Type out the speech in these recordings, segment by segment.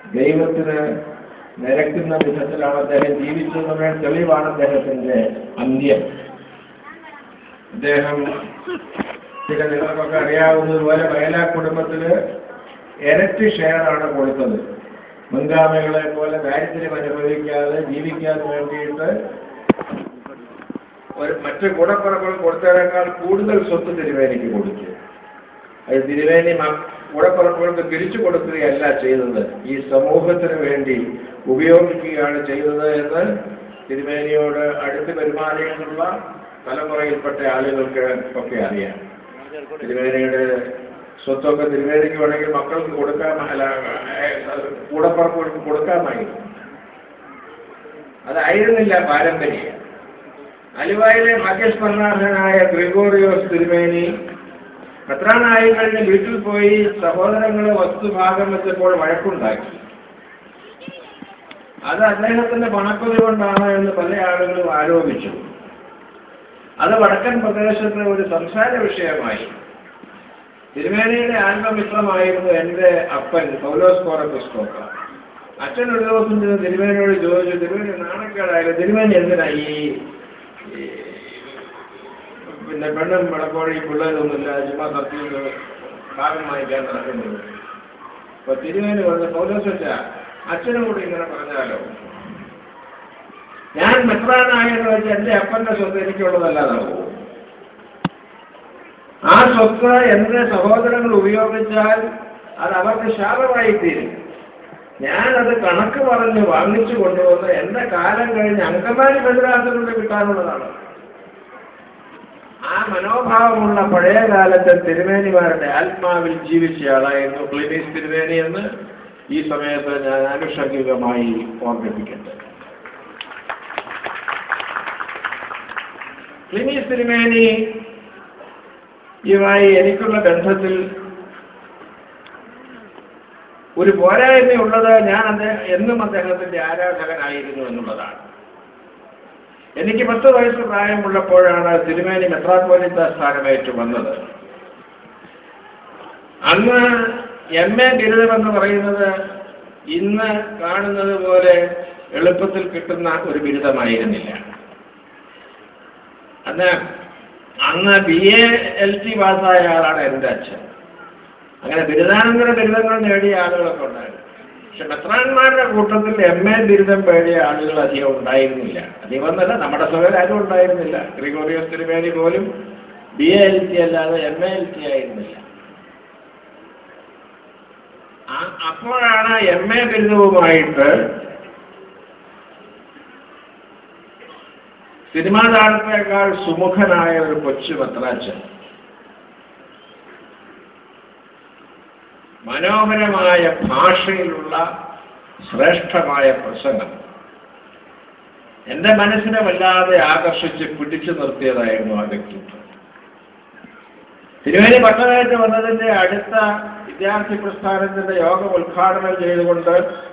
ദൈവത്തിന് നിരക്കുന്ന വിധത്തിലാണ് അദ്ദേഹം ജീവിച്ചതെന്നുള്ള തെളിവാണ് അദ്ദേഹത്തിന്റെ അന്ത്യം അദ്ദേഹം ചില നിങ്ങൾക്കൊക്കെ അറിയാവുന്നതുപോലെ വയലാ കുടുംബത്തിന് ഇരട്ടി ഷെയറാണ് കൊടുത്തത് മുൻഗാമികളെ പോലെ ദാരിദ്ര്യം അനുഭവിക്കാതെ ജീവിക്കാൻ വേണ്ടിയിട്ട് ഒരു മറ്റ് കൂടപ്പുറങ്ങൾ കൊടുത്തതിനേക്കാൾ കൂടുതൽ സ്വത്ത് തിരുവേനിക്ക് കൊടുത്തു അത് തിരുവേനി മ- കൂടപ്പുറപ്പുകൾക്ക് തിരിച്ചു കൊടുക്കുകയല്ല ചെയ്തത് ഈ സമൂഹത്തിന് വേണ്ടി ഉപയോഗിക്കുകയാണ് ചെയ്തത് എന്ന് തിരുവേനിയോട് അടുത്ത് പെരുമാറിയിട്ടുള്ള തലമുറയിൽപ്പെട്ട ആളുകൾക്ക് ഒക്കെ അറിയാം തിരുവേനിയുടെ സ്വത്തൊക്കെ തിരുവേനിക്ക് വേണമെങ്കിൽ മക്കൾക്ക് കൊടുക്കാൻ അല്ല ഏഹ്, കൂടപ്പുറപ്പുകൾക്ക് കൊടുക്കാമായിരുന്നു അതായിരുന്നില്ല പാരമ്പര്യം ആലുവായിലെ ഭാഗ്യസ്മരണാർഹനായ ഗ്രിഗോറിയോസ് തിരുമേനി എത്രാനായി കഴിഞ്ഞ് വീട്ടിൽ പോയി സഹോദരങ്ങളെ വസ്തുഭാഗം വെച്ചപ്പോൾ വഴക്കുണ്ടാക്കി അത് അദ്ദേഹത്തിന്റെ പണക്കൊതി കൊണ്ടാണ് എന്ന് പല ആളുകളും ആരോപിച്ചു അത് വടക്കൻ പ്രദേശത്തെ ഒരു സംസാര വിഷയമായി തിരുമേനിയുടെ ആത്മമിത്രമായിരുന്നു എൻ്റെ അപ്പൻ പൗലോസ് കോറക്രിസ്തോക്ക അച്ഛൻ ഒരു ദിവസം ചെന്ന് തിരുമേനിയോട് ചോദിച്ചു തിരുമേനി നാണക്കേടായാലും തിരുമേനി എന്തിനാ ഈ ഈ പിന്നെ പെണ്ണും വിളക്കോഴി പിള്ളേരൊന്നുമില്ല ചുമ്മാ തർക്കിയിൽ ഭാഗം വാങ്ങിക്കാൻ നടക്കുന്നത് അപ്പൊ തിരുമേനി പറഞ്ഞ പൗലോസ് വെച്ച അച്ഛനും കൂടി ഇങ്ങനെ പറഞ്ഞാലോ ഞാൻ മെത്രാനായെന്ന് വെച്ച് എൻ്റെ അപ്പന്റെ സ്വത്ത് എനിക്കുള്ളതല്ലാതാവോ ആ സ്വത്ത് എൻ്റെ സഹോദരങ്ങൾ ഉപയോഗിച്ചാൽ അത് അവർക്ക് ശാപമായി തീരും ഞാനത് കണക്ക് പറഞ്ഞ് വാങ്ങിച്ചു കൊണ്ടുവന്ന് എൻ്റെ കാലം കഴിഞ്ഞ് അങ്കമാലി ഭദ്രാസനോട് കിട്ടാനുള്ളതാണ് ആ മനോഭാവമുള്ള പഴയ കാലത്തെ തിരുമേനിമാരുടെ ആത്മാവിൽ ജീവിച്ചയാളായിരുന്നു ക്ലിനീസ് തിരുമേനി എന്ന് ഈ സമയത്ത് ഞാൻ ആനുഷംഗികമായി ഓർമ്മിപ്പിക്കട്ടെ ക്ലിനീസ് തിരുമേനി യുമായി എനിക്കുള്ള ബന്ധത്തിൽ ഒരു പോരായ്മയുള്ളത് ഞാൻ അദ്ദേഹം എന്നും അദ്ദേഹത്തിന്റെ ആരാധകനായിരുന്നു എന്നുള്ളതാണ് എനിക്ക് പത്ത് വയസ്സ് പ്രായമുള്ളപ്പോഴാണ് തിരുമേനി മെത്രാപ്പോലിത്ത സ്ഥാനമേറ്റു വന്നത് അന്ന് എം എ ബിരുദമെന്ന് പറയുന്നത് ഇന്ന് കാണുന്നത് പോലെ എളുപ്പത്തിൽ കിട്ടുന്ന ഒരു ബിരുദമായിരുന്നില്ല അന്ന് അന്ന് ബി എ എൽ ടി പാസ്സായ ആളാണ് എൻ്റെ അച്ഛൻ അങ്ങനെ ബിരുദാനന്തര ബിരുദങ്ങൾ നേടിയ ആളുകളൊക്കെ ഉണ്ടായിരുന്നു പക്ഷെ മെത്രാന്മാരുടെ കൂട്ടത്തിൽ എം എ ബിരുദം പേടിയ ആളുകൾ അധികം ഉണ്ടായിരുന്നില്ല അധികം എന്നല്ല നമ്മുടെ സഭയിൽ ആരും ഉണ്ടായിരുന്നില്ല ഗ്രിഗോറിയോസ് തിരുമേനി പോലും ബി എ എൽ ടി അല്ലാതെ എം എ എൽ ടി ആയിരുന്നില്ല ആ- അപ്പോഴാണ് എം എ ബിരുദവുമായിട്ട് സിനിമാ താരത്തേക്കാൾ സുമുഖനായ ഒരു കൊച്ചു മെത്രാച്ചൻ മനോഹരമായ ഭാഷയിലുള്ള ശ്രേഷ്ഠമായ പ്രസംഗം എൻ്റെ മനസ്സിനെ വല്ലാതെ ആകർഷിച്ച് പിടിച്ചു നിർത്തിയതായിരുന്നു ആ വ്യക്തിത്വം തിരുവേലി പട്ടണമായിട്ട് വന്നതിൻ്റെ അടുത്ത വിദ്യാർത്ഥി പ്രസ്ഥാനത്തിന്റെ യോഗം ഉദ്ഘാടനം ചെയ്തുകൊണ്ട്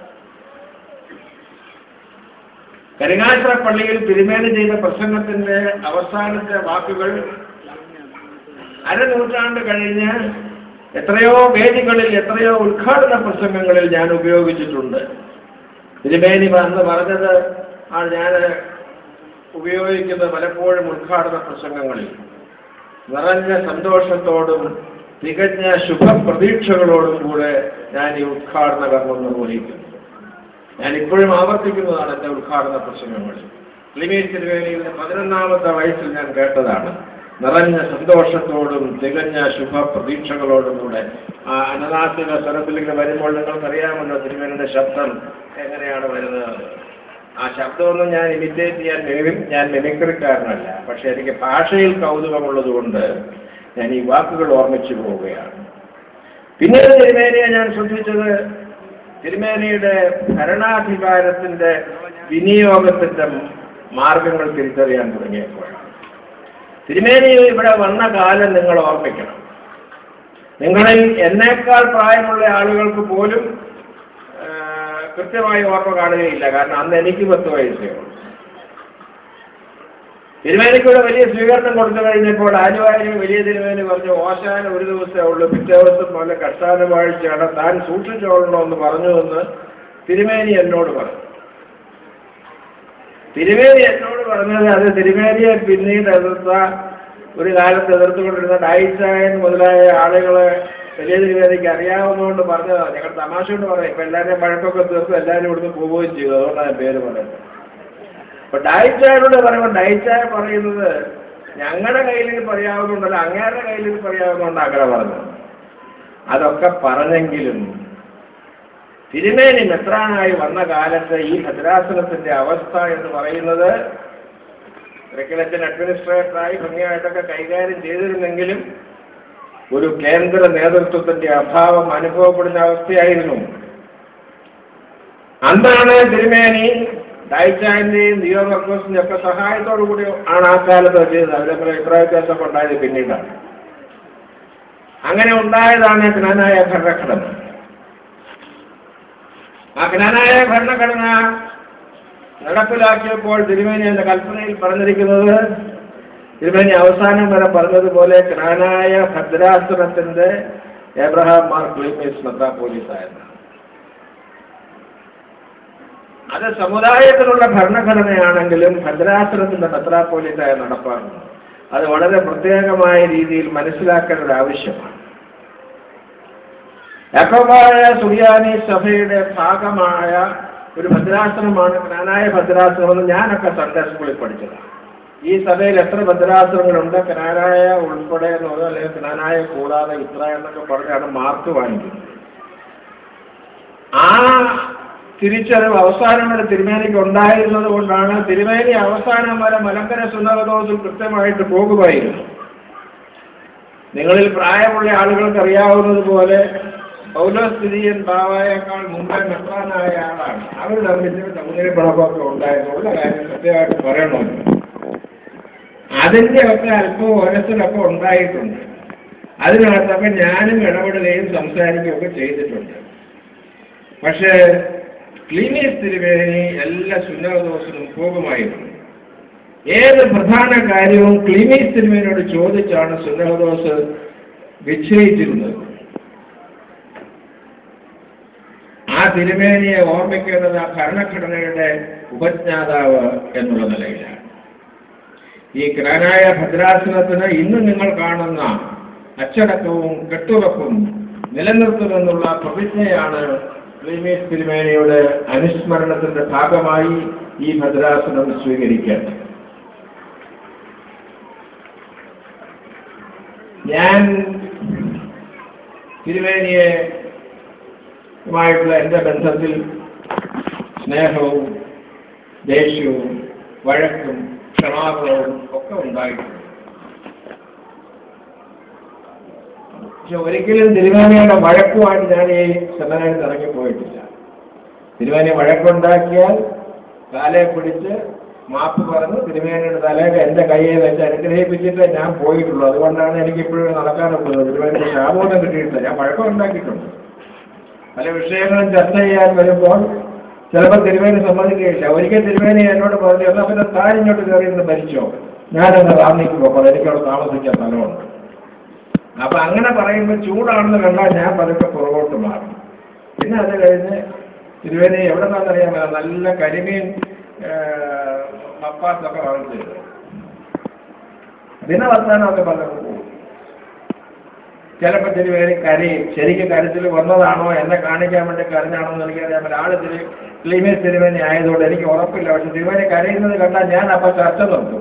കരിങ്ങാശ്ര പള്ളിയിൽ തിരുമേനി ചെയ്ത പ്രസംഗത്തിന്റെ അവസാനത്തെ വാക്കുകൾ അരനൂറ്റാണ്ട് കഴിഞ്ഞ് എത്രയോ വേദികളിൽ എത്രയോ ഉദ്ഘാടന പ്രസംഗങ്ങളിൽ ഞാൻ ഉപയോഗിച്ചിട്ടുണ്ട് തിരുമേനി അന്ന് പറഞ്ഞത് ആ ഞാൻ ഉപയോഗിക്കുന്ന പലപ്പോഴും ഉദ്ഘാടന പ്രസംഗങ്ങളിൽ നിറഞ്ഞ സന്തോഷത്തോടും തികഞ്ഞ ശുഭപ്രതീക്ഷകളോടും കൂടെ ഞാൻ ഈ ഉദ്ഘാടന കർമ്മം നിർവഹിക്കുന്നു ഞാൻ ഇപ്പോഴും ആവർത്തിക്കുന്നതാണ് എൻ്റെ ഉദ്ഘാടന പ്രസംഗങ്ങളിൽ ലിമീസ് തിരുവേലിയുടെ പതിനൊന്നാമത്തെ വയസ്സിൽ ഞാൻ കേട്ടതാണ് നിറഞ്ഞ സന്തോഷത്തോടും തികഞ്ഞ ശുഭപ്രതീക്ഷകളോടും കൂടെ ആ അനനാസിക സ്വരത്തിലേക്ക് വരുമ്പോൾ നിങ്ങൾക്കറിയാമല്ലോ തിരുവേലിയുടെ ശബ്ദം എങ്ങനെയാണ് വരുന്നത് ആ ശബ്ദമൊന്നും ഞാൻ ഇമിറ്റേറ്റ് ചെയ്യാൻ മിമി- ഞാൻ മിമിക്രിക്കാരനല്ല പക്ഷെ എനിക്ക് ഭാഷയിൽ കൗതുകമുള്ളതുകൊണ്ട് ഞാൻ ഈ വാക്കുകൾ ഓർമ്മിച്ചു പോവുകയാണ് പിന്നീട് തിരുമേനിയെ ഞാൻ ശ്രദ്ധിച്ചത് തിരുമേനിയുടെ ഭരണാധികാരത്തിന്റെ വിനിയോഗത്തിന്റെ മാർഗങ്ങൾ തിരിച്ചറിയാൻ തുടങ്ങിയപ്പോഴാണ് തിരുമേനി ഇവിടെ വന്ന കാലം നിങ്ങൾ ഓർമ്മിക്കണം നിങ്ങളിൽ എന്നേക്കാൾ പ്രായമുള്ള ആളുകൾക്ക് പോലും ആ, കൃത്യമായി ഓർമ്മ കാണുകയില്ല കാരണം അന്ന് എനിക്ക് പത്ത് വയസ്സേ ഉള്ളൂ തിരുമേനിക്കൂടെ വലിയ സ്വീകരണം കൊടുത്തു കഴിഞ്ഞപ്പോൾ ആലുവായാലും വലിയ തിരുമേനി പറഞ്ഞു ഓശാന ഒരു ദിവസമേ ഉള്ളൂ പിറ്റേ ദിവസം പോലെ കഷ്ടാന വാഴ്ചയാണ് താൻ സൂക്ഷിച്ചോളണമെന്ന് പറഞ്ഞു എന്ന് തിരുമേനി എന്നോട് പറഞ്ഞു തിരുമേനി എന്നോട് പറഞ്ഞത് അത് തിരുമേനിയെ പിന്നീട് എതിർത്ത ഒരു കാലത്ത് എതിർത്തുകൊണ്ടിരുന്ന ഡായിച്ചായൻ മുതലായ ആളുകളെ വലിയ തിരുമേനിക്ക് അറിയാവുന്നതുകൊണ്ട് പറഞ്ഞതാണ് ഞങ്ങൾ തമാശ കൊണ്ട് പറയാം ഇപ്പൊ എല്ലാവരെയും വഴക്കൊക്കെ തീർത്ത് എല്ലാവരും ഇവിടുന്ന് പോവുകയും ചെയ്തു അതുകൊണ്ടാണ് ഞാൻ പേര് പറയുന്നത് അപ്പൊ ഡായിച്ചായനോട് പറയുമ്പോൾ ഡായിച്ചായ പറയുന്നത് ഞങ്ങളുടെ കയ്യിൽ ഇത് പറയാവുന്നുണ്ടല്ലോ അങ്ങേരുടെ കയ്യിൽ ഇത് പറയാവുന്നുണ്ട് അങ്ങനെ പറഞ്ഞത് അതൊക്കെ പറഞ്ഞെങ്കിലും തിരുമേനി മെത്രാനായി വന്ന കാലത്ത് ഈ ഭദ്രാസനത്തിന്റെ അവസ്ഥ എന്ന് പറയുന്നത് റിക്കലച്ചൻ അഡ്മിനിസ്ട്രേറ്ററായി ഭംഗിയായിട്ടൊക്കെ കൈകാര്യം ചെയ്തിരുന്നെങ്കിലും ഒരു കേന്ദ്ര നേതൃത്വത്തിന്റെ അഭാവം അനുഭവപ്പെടുന്ന അവസ്ഥയായിരുന്നു അന്നാണ് തിരുമേനി ഡൈച്ചാന്റെയും ദിയോ മർക്കോസിന്റെ ഒക്കെ സഹായത്തോടു കൂടി ആണ് ആ കാലത്ത് അത് ചെയ്തത് അവരൊക്കെ അഭിപ്രായ വ്യത്യാസമൊക്കെ ഉണ്ടായത് പിന്നീടാണ് അങ്ങനെ ഉണ്ടായതാണ് ജ്ഞാനായ ഭരണഘടന ആ ജ്ഞാനായ ഭരണഘടന നടപ്പിലാക്കിയപ്പോൾ തിരുമേനി എന്ന കൽപ്പനയിൽ പറഞ്ഞിരിക്കുന്നത് തിരുമേനി അവസാനം വരെ പറഞ്ഞതുപോലെ ജ്ഞാനായ ഭദ്രാസനത്തിന്റെ എബ്രഹാം മാർ ക്ലീമീസ് മെത്രാപോലീസായിരുന്നു അത് സമുദായത്തിലുള്ള ഭരണഘടനയാണെങ്കിലും ഭദ്രാസനത്തിന്റെ മെത്രാപോലീസായി നടപ്പാക്കുന്നു അത് വളരെ പ്രത്യേകമായ രീതിയിൽ മനസ്സിലാക്കേണ്ട ഒരു ആവശ്യമാണ് യാക്കോബായ സുറിയാനി സഭയുടെ ഭാഗമായ ഒരു ഭദ്രാസനമാണ് ജ്ഞാനായ ഭദ്രാസനം എന്ന് ഞാനൊക്കെ സൺഡേ സ്കൂളിൽ പഠിച്ചതാണ് ഈ സഭയിൽ എത്ര ഭദ്രാസനങ്ങളുണ്ട് ജ്ഞാനായ ഉൾപ്പെടെ എന്ന് പറഞ്ഞാൽ അല്ലെങ്കിൽ ജ്ഞാനായ കൂടാതെ ഇത്ര എന്നൊക്കെ പറഞ്ഞാണ് മാർക്ക് വാങ്ങിക്കുന്നത് ആ തിരിച്ചറിവ് അവസാനം വരെ തിരുമേനിക്ക് ഉണ്ടായിരുന്നത് കൊണ്ടാണ് തിരുമേനി അവസാനം വരെ മലങ്കര സുന്നതദോസിൽ കൃത്യമായിട്ട് പോകുമായിരുന്നു നിങ്ങളിൽ പ്രായമുള്ള ആളുകൾക്ക് അറിയാവുന്നതുപോലെ പൗലോസ്ഥിതിയൻ ബാവായേക്കാൾ മുമ്പേ മെത്രാനായ ആളാണ് അവർ തമ്മിൽ സൗന്ദര്യ പിളക്കൊക്കെ ഉണ്ടായതുള്ള കാര്യം കൃത്യമായിട്ട് പറയണമല്ലോ അതിൻ്റെ ഒക്കെ അല്പം ഓരത്തിലൊക്കെ ഉണ്ടായിട്ടുണ്ട് അതിനകത്തൊക്കെ ഞാനും ഇടപെടുകയും സംസാരിക്കുകയും ഒക്കെ ചെയ്തിട്ടുണ്ട് പക്ഷേ ക്ലീനീസ് തിരുവേനി എല്ലാ സുന്നതദോഷനും പോകുമായിരുന്നു ഏത് പ്രധാന കാര്യവും ക്ലീനീസ് തിരുവേനിയോട് ചോദിച്ചാണ് സുന്നതദോസ് നിശ്ചയിച്ചിരുന്നത് ആ തിരുമേനിയെ ഓർമ്മിക്കേണ്ടത് ആ ഭരണഘടനയുടെ ഉപജ്ഞാതാവ് എന്നുള്ള നിലയിലാണ് ഈ ഗ്രാനായ ഭദ്രാസനത്തിന് ഇന്ന് നിങ്ങൾ കാണുന്ന അച്ചടക്കവും കെട്ടുറപ്പും നിലനിർത്തുമെന്നുള്ള പ്രതിജ്ഞയാണ് ക്ലീമീസ് തിരുമേനിയുടെ അനുസ്മരണത്തിന്റെ ഭാഗമായി ഈ ഭദ്രാസനം സ്വീകരിക്കേണ്ടത് ഞാൻ തിരുമേനിയെ ുമായിട്ടുള്ള എൻ്റെ ബന്ധത്തിൽ സ്നേഹവും ദേഷ്യവും വഴക്കും ക്ഷമാപണവും ഒക്കെ ഉണ്ടായിട്ടുണ്ട് പക്ഷെ ഒരിക്കലും തിരുവേനയുടെ വഴക്കുമായിട്ട് ഞാൻ ഈ സെമിനാറിൽ ഇറങ്ങിപ്പോയിട്ടില്ല തിരുവേന വഴക്കുണ്ടാക്കിയാൽ കാലെ പിടിച്ച് മാപ്പ് പറഞ്ഞ് തിരുവേനയുടെ തലയൊക്കെ എൻ്റെ കയ്യിൽ വെച്ച് അനുഗ്രഹിപ്പിച്ചിട്ട് ഞാൻ പോയിട്ടുള്ളൂ അതുകൊണ്ടാണ് എനിക്ക് ഇപ്പോഴും നടക്കാനുള്ളത് തിരുവേനയുടെ ശാപമൊന്നും കിട്ടിയിട്ടില്ല ഞാൻ വഴക്കം ഉണ്ടാക്കിയിട്ടുണ്ട് പല വിഷയങ്ങളും ചർച്ച ചെയ്യാൻ വരുമ്പോൾ ചിലപ്പോൾ തിരുവേനി സമ്മതിക്കുകയില്ല ഒരിക്കൽ തിരുവേനി എന്നോട് പറഞ്ഞു എന്നാൽ പിന്നെ താൻ ഇങ്ങോട്ട് കയറി നിന്ന് ഭരിച്ചോ ഞാനൊന്ന് റാന്നിക്ക് പോകാം എനിക്കവിടെ താമസിക്കാൻ സ്ഥലമുണ്ട് അപ്പൊ അങ്ങനെ പറയുമ്പോൾ ചൂടാണെന്ന് കണ്ടാൽ ഞാൻ പതുക്കെ പുറകോട്ട് മാറും പിന്നെ അത് കഴിഞ്ഞ് തിരുവേനി എവിടെ നിന്നറിയാൻ നല്ല കരിമീൻ മപ്പാസൊക്കെ വാങ്ങിച്ചു തരും ദിന വർത്താനമൊക്കെ പറഞ്ഞു പോകും ചിലപ്പോൾ തിരുവേനി കരയും ശരിക്കും കരുത്തിൽ വന്നതാണോ എന്നെ കാണിക്കാൻ വേണ്ടി കരഞ്ഞാണോ എന്ന് എനിക്കറിയാൻ പറ്റില്ല ആള് തിരു ക്ലീമേസ് തിരുവേനി ആയതുകൊണ്ട് എനിക്ക് ഉറപ്പില്ല പക്ഷെ തിരുവേനി കരയുന്നത് കണ്ടാൽ ഞാൻ അപ്പം ചർച്ച നിർത്തും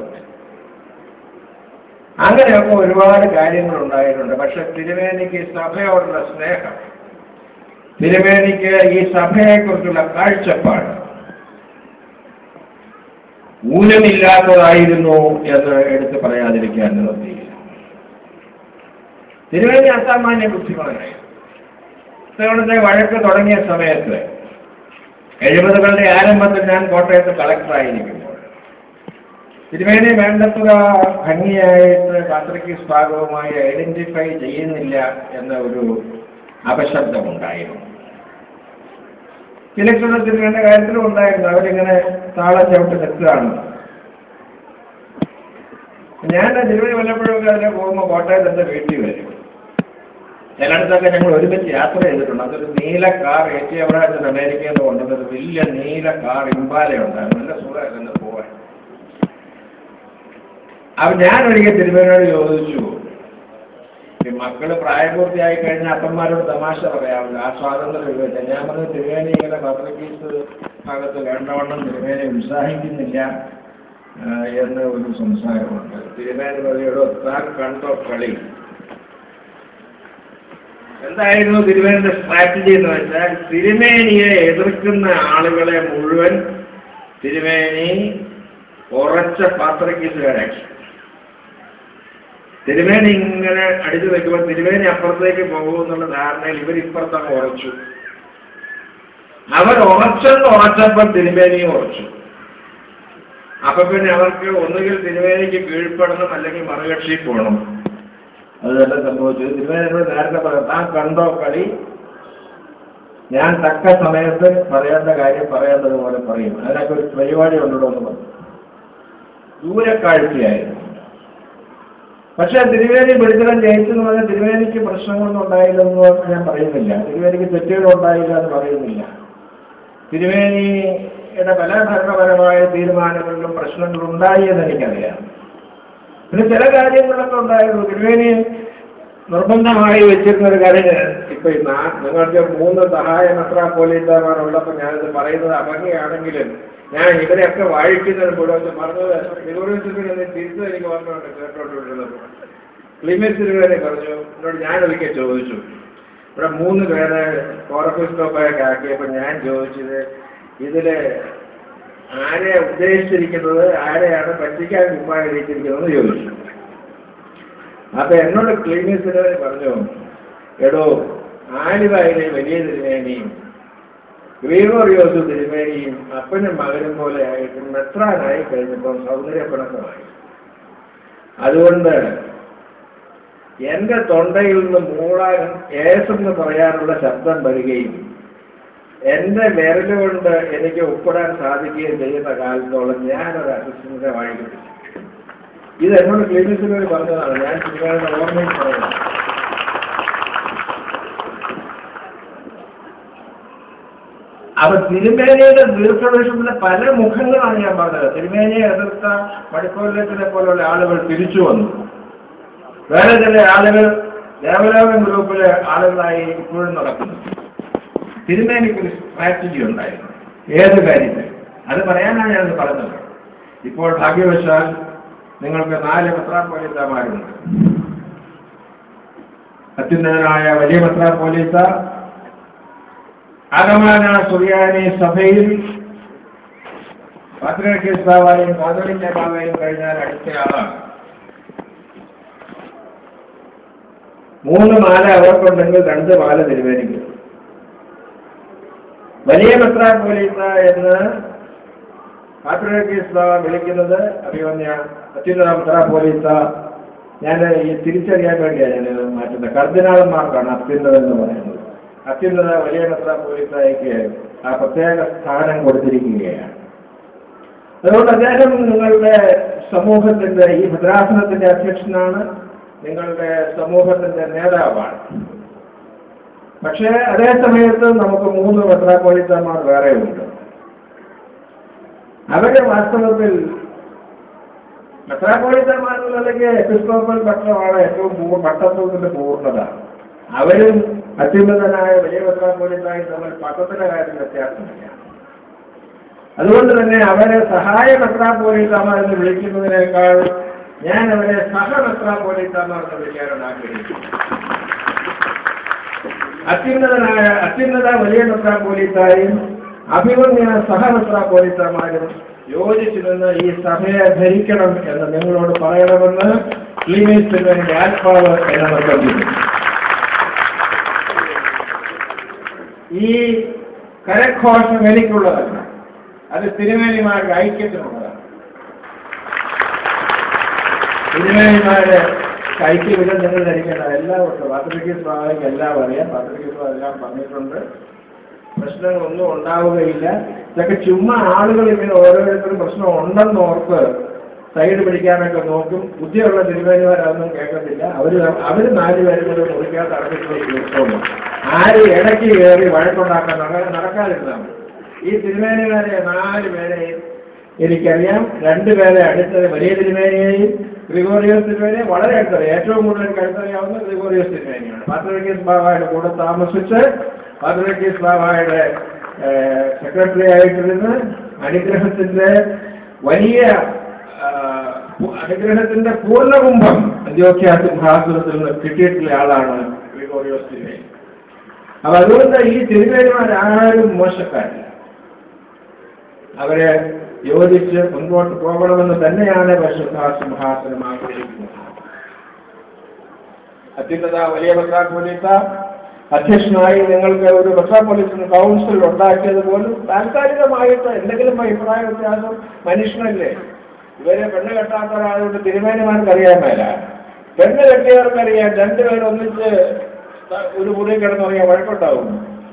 അങ്ങനെയൊക്കെ ഒരുപാട് കാര്യങ്ങൾ ഉണ്ടായിട്ടുണ്ട് പക്ഷെ തിരുവേനിക്ക് സഭയോടുള്ള സ്നേഹം തിരുവേനിക്ക് ഈ സഭയെക്കുറിച്ചുള്ള കാഴ്ചപ്പാട് ഊനമില്ലാത്തതായിരുന്നു എന്ന് എടുത്ത് പറയാതിരിക്കാൻ നിവർത്തിയില്ല തിരുവേനി അസാമാന്യ ബുദ്ധിമാനായി ഇത്തവണത്തെ വഴക്ക് തുടങ്ങിയ സമയത്ത് എഴുപതുകളുടെ ആരംഭത്തിൽ ഞാൻ കോട്ടയത്ത് കളക്ടറായിരിക്കുമ്പോൾ തിരുവേനി വേണ്ടത്ര ഭംഗിയായിട്ട് കാത്രക്കീസ് ഭാഗവുമായി ഐഡന്റിഫൈ ചെയ്യുന്നില്ല എന്ന ഒരു അപശബ്ദമുണ്ടായിരുന്നു ഇലക്ഷണ തിരുവേണ്ട കാര്യത്തിലും ഉണ്ടായിരുന്നു അവരിങ്ങനെ താളം ചവിട്ട് നിൽക്കുകയാണ് ഞാൻ തിരുവനന്തപുരം വല്ലപ്പോഴും അതിനെ പോകുമ്പോൾ കോട്ടയത്ത് എൻ്റെ വീട്ടിൽ വരും ചിലയിടത്തൊക്കെ ഞങ്ങൾ ഒരുമിച്ച് യാത്ര ചെയ്തിട്ടുണ്ട് അതൊരു നീല കാർ എ ടി എവറാജൻ അമേരിക്കയിൽ നിന്ന് കൊണ്ടുവന്നൊരു വലിയ നീല കാർ ഇമ്പാല ഉണ്ടായിരുന്നു നല്ല സുഖമായിരുന്നു പോവാൻ അപ്പൊ ഞാൻ ഒരിക്കൽ തിരുമേനോട് ചോദിച്ചു ഈ മക്കള് പ്രായപൂർത്തിയായി കഴിഞ്ഞാൽ അപ്പന്മാരോട് തമാശ പറയാമല്ലോ ആ സ്വാതന്ത്ര്യം ഉപയോഗിച്ച ഞാൻ പറഞ്ഞു തിരുവേനി ഇങ്ങനെ പത്രക്കീസ് ഭാഗത്ത് വേണ്ടവണ്ണം തിരുവേനെ ഉത്സാഹിക്കുന്നില്ല ആ, എന്ന് ഒരു സംസാരമുണ്ട് തിരുവേനി പറയുള്ളൂ താൻ കണ്ടോ കളി എന്തായിരുന്നു തിരുവേന്റെ സ്ട്രാറ്റജി എന്ന് വെച്ചാൽ തിരുമേനിയെ എതിർക്കുന്ന ആളുകളെ മുഴുവൻ തിരുമേനി ഉറച്ച പാത്രക്കീസുകാരാക്കി തിരുമേനി ഇങ്ങനെ അടിച്ചു വെക്കുമ്പോൾ തിരുമേനി അപ്പുറത്തേക്ക് പോകുമെന്നുള്ള ധാരണയിൽ ഇവർ ഇപ്പുറത്തങ്ങ് ഉറച്ചു അവർ ഉറച്ചെന്ന് ഉറച്ചപ്പോൾ തിരുമേനിയും ഉറച്ചു അപ്പൊ പിന്നെ അവർക്ക് ഒന്നുകിൽ തിരുമേനിക്ക് കീഴ്പ്പെടണം അല്ലെങ്കിൽ മറുകക്ഷി പോകണം അത് തന്നെ സംഭവിച്ചു തിരുമേനോട് നേരത്തെ പറയാം താൻ കണ്ടോ കളി ഞാൻ തക്ക സമയത്ത് പറയേണ്ട കാര്യം പറയേണ്ടത് പോലെ പറയും അതിനൊക്കെ ഒരു പരിപാടി ഉണ്ടോ എന്ന് പറഞ്ഞു ദൂരക്കാഴ്ചയായിരുന്നു പക്ഷെ തിരുവേനി പിടിച്ചിടം ജയിച്ചെന്ന് പറഞ്ഞാൽ തിരുവേനിക്ക് പ്രശ്നങ്ങളൊന്നും ഉണ്ടായില്ലെന്ന് ഞാൻ പറയുന്നില്ല തിരുവേനിക്ക് തെറ്റുകൾ ഉണ്ടായില്ല എന്ന് പറയുന്നില്ല തിരുവേനിയുടെ പല ഭരണപരമായ തീരുമാനങ്ങളിലും പ്രശ്നങ്ങൾ ഉണ്ടായി എന്ന് എനിക്കറിയാം പിന്നെ ചില കാര്യങ്ങളൊക്കെ ഉണ്ടായിരുന്നു തിരുവേനി നിർബന്ധമായി വെച്ചിരുന്ന ഒരു കാര്യം ഇപ്പൊ ഈ നാ- നിങ്ങൾക്ക് മൂന്ന് സഹായ മെത്രാപ്പോലീത്തമാരുള്ളപ്പോൾ ഞാനിത് പറയുന്നത് അഭംഗിയാണെങ്കിലും ഞാൻ ഇവരെയൊക്കെ വാഴിക്കുന്നത് മുഴുവൻ പറഞ്ഞത് തിരുവനന്തപുരത്തിന് തിരിച്ചു എനിക്ക് ഓർമ്മയുണ്ട് കേട്ടോണ്ടിരുന്നത് ക്ലിമേറ്റ് തിരുവേനെ പറഞ്ഞു എന്നോട് ഞാൻ ഒരിക്കൽ ചോദിച്ചു ഇവിടെ മൂന്ന് പേരെ കോറഫിസ്കോപ്പൊക്കെ ആക്കിയപ്പോൾ ഞാൻ ചോദിച്ചത് ഇതില് ആരെയാ ഉദ്ദേശിച്ചിരിക്കുന്നത് ആരെയാണ് പറ്റിക്കാൻ കുമ്മായിരിച്ചിരിക്കുന്നത് ചോദിച്ചു അപ്പൊ എന്നോട് ക്ലീനീസിന് പറഞ്ഞു എടോ ആലുവായിലെ വലിയ തിരുമേനിയും ഗ്രീഗോറിയോസ് തിരുമേനിയും അപ്പനും മകനും പോലെ ആയിട്ട് മെത്രാനായി കഴിഞ്ഞപ്പോൾ സൗന്ദര്യപ്പിണക്കമായി അതുകൊണ്ട് എന്റെ തൊണ്ടയിൽ നിന്ന് മൂളാൻ ഏസെന്ന് പറയാനുള്ള ശബ്ദം വരികയും എന്റെ വിരലുകൊണ്ട് എനിക്ക് ഒപ്പിടാൻ സാധിക്കുകയും ചെയ്യുന്ന കാലത്തോളം ഞാനൊരു അസിസ്റ്റന്റിനെ വാങ്ങിക്കുന്നു ഇത് എന്നോട് ക്ലിനിക്കിൽ പറഞ്ഞതാണ് ഞാൻ തിരുവാതിര ഓർമ്മയിൽ പറയുന്നത് അപ്പൊ തിരുമേനിയുടെ ദീർഘദർശനത്തിലെ പല മുഖങ്ങളാണ് ഞാൻ പറഞ്ഞത് തിരുമേനിയെ എതിർത്ത മണിപ്പൂരിലെ പോലുള്ള ആളുകൾ തിരിച്ചു വന്നു വേറെ ചില ആളുകൾ ദേവലോകം ഗ്രൂപ്പിലെ ആളുകളായി ഇപ്പോഴും നടക്കുന്നു തിരുമേനിക്ക് ഒരു സ്ട്രാറ്റജി ഉണ്ടായിരുന്നു ഏത് കാര്യത്തിൽ അത് പറയാനാണ് ഞാനത് പറഞ്ഞത് ഇപ്പോൾ ഭാഗ്യവശാൽ നിങ്ങൾക്ക് നാല് മെത്രാപ്പോലീത്തമാരുണ്ട് അത്യുന്നതനായ വലിയ മെത്രാപ്പോലീത്ത ആഗമാന സുറിയാനി സഭയിൽ പാത്രക്കേസ്താവായും കാതോലിക്ക ബാബയും കഴിഞ്ഞാൽ അടുത്തയാളാണ് മൂന്ന് മാല അവർക്കുണ്ടെങ്കിൽ രണ്ട് മാല തിരുവേനിക്കും വലിയ മെത്രാപ്പോലീത്ത എന്ന് പാത്രക്കേസ്താവ വിളിക്കുന്നത് അഭിമന്യ അത്യുന്നത മെത്രാപ്പോലീത്ത ഞാൻ ഈ തിരിച്ചറിയാൻ വേണ്ടിയാണ് ഞാൻ ഇത് മാറ്റുന്നത് കർദിനാളന്മാർക്കാണ് അത്യുന്നത എന്ന് പറയുന്നത് അത്യുന്നത വലിയ മെത്രാപ്പോലീത്തയ്ക്ക് ആ പ്രത്യേക സ്ഥാനം കൊടുത്തിരിക്കുകയാണ് അതുകൊണ്ട് അദ്ദേഹം നിങ്ങളുടെ സമൂഹത്തിന്റെ ഈ ഭദ്രാസനത്തിന്റെ അധ്യക്ഷനാണ് നിങ്ങളുടെ സമൂഹത്തിന്റെ നേതാവാണ് പക്ഷേ അതേ സമയത്ത് നമുക്ക് മൂന്ന് മെത്രാപ്പോലിത്തന്മാർ വേറെ ഉണ്ട് അവര് വാസ്തവത്തിൽ മെത്രാപ്പോലിത്തന്മാർ എന്നുള്ളതൊക്കെ എപ്പിസ്കോപ്പൽ പട്ടണമാണ് ഏറ്റവും പൂ പട്ടത്വത്തിന്റെ പൂർണ്ണത അവരും അത്യുന്നതനായ വലിയ മെത്രാപ്പോലിത്തായി തമ്മിൽ പട്ടത്തിന്റെ കാര്യം വ്യത്യാസമില്ല അതുകൊണ്ട് തന്നെ അവരെ സഹായ മെത്രാപ്പോലിത്തമാർ എന്ന് വിളിക്കുന്നതിനേക്കാൾ ഞാൻ അവരെ സഹ മെത്രാപ്പോലിത്തമാർ എന്ന് വിളിക്കാനാണ് ആഗ്രഹിക്കുന്നത് അത്യുന്നതനായ അത്യുന്നത വലിയ മെത്രാപ്പോലിത്തായും അഭിമന്യ സഹമെത്രാപ്പോലിത്തമാരും യോജിച്ചു നിന്ന് ഈ സഭയെ ധരിക്കണം എന്ന് നിങ്ങളോട് പറയണമെന്ന് ക്ലീമേസിന്റെ ആത്മാവ് എന്നെ നിർബന്ധിക്കുന്നു ഈ കരഘോഷം എനിക്കുള്ളതല്ല അത് തിരുമേനിമാരുടെ ഐക്യത്തിനുള്ളതാണ് തിരുമേനിമാര് ഐക്യവിധം നിങ്ങൾ ധരിക്കേണ്ട എല്ലാവർക്കും പാത്രിക സ്വാഭാവികം എല്ലാം അറിയാം പാത്രിക എല്ലാം പറഞ്ഞിട്ടുണ്ട് പ്രശ്നങ്ങളൊന്നും ഉണ്ടാവുകയില്ല ഇതൊക്കെ ചുമ്മാ ആളുകൾ ഇങ്ങനെ ഓരോരുത്തരും പ്രശ്നം ഉണ്ടെന്ന് ഓർത്ത് സൈഡ് പിടിക്കാനൊക്കെ നോക്കും ബുദ്ധിയുള്ള തിരുമേനിമാരൊന്നും കേൾക്കത്തില്ല അവർ അവർ നാലുപേരും കൂടെ മുറിക്കാത്ത അടച്ചിട്ട് നിർത്തുള്ളൂ ആര് ഇടയ്ക്ക് കയറി വഴക്കുണ്ടാക്കാൻ നട- നടക്കാതിരുന്നാൽ മതി. ഈ തിരുമേനിമാരെ നാല് പേരെയും എനിക്കറിയാം രണ്ടുപേരെ അടുത്തത് വലിയ തിരുമേനിയെയും ഗ്രിഗോറിയോസ് തിരുമേനിയെ വളരെ അടുത്തത് ഏറ്റവും കൂടുതൽ എനിക്ക് അടുത്തറിയാവുന്ന ഗ്രിഗോറിയോസ് തിരുമേനിയാണ് പാത്രക്കീസ് ബാബായുടെ കൂടെ താമസിച്ച് പാത്രക്കീസ് ബാബായുടെ സെക്രട്ടറി ആയിട്ടിരുന്ന് അനുഗ്രഹത്തിന്റെ വലിയ ആ, അനുഗ്രഹത്തിന്റെ പൂർണ്ണകുംഭം അന്ത്യോഖ്യ സിംഹാസനത്തിൽ നിന്ന് കിട്ടിയിട്ടുള്ള ആളാണ് ഗ്രിഗോറിയോസ് തിരുമേനി അപ്പൊ അതുകൊണ്ട് ഈ തിരുമേനിമാരാരും മോശക്കാരില്ല അവരെ യോജിച്ച് മുൻപോട്ട് പോകണമെന്ന് തന്നെയാണ് പരിശുദ്ധ സിംഹാസനം ആഗ്രഹിക്കുന്നത് അത്യുന്നത വലിയ മെത്രാപ്പൊലീത്ത അധ്യക്ഷനായി നിങ്ങൾക്ക് ഒരു മെത്രാപ്പൊലീത്തൻ കൗൺസിൽ ഉണ്ടാക്കിയത് പോലും താൽക്കാലികമായിട്ട് എന്തെങ്കിലും അഭിപ്രായ വ്യത്യാസം മനുഷ്യനല്ലേ ഇവരെ പെണ്ണ് കെട്ടാത്തവരായതുകൊണ്ട് തിരുമേനിമാർക്ക് അറിയാൻ മേല പെണ്ണ് കെട്ടിയവർക്കറിയാം രണ്ടുപേരും ഒന്നിച്ച് ഒരു മുറി കിടന്നുറങ്ങിയ വഴക്കുണ്ടാവും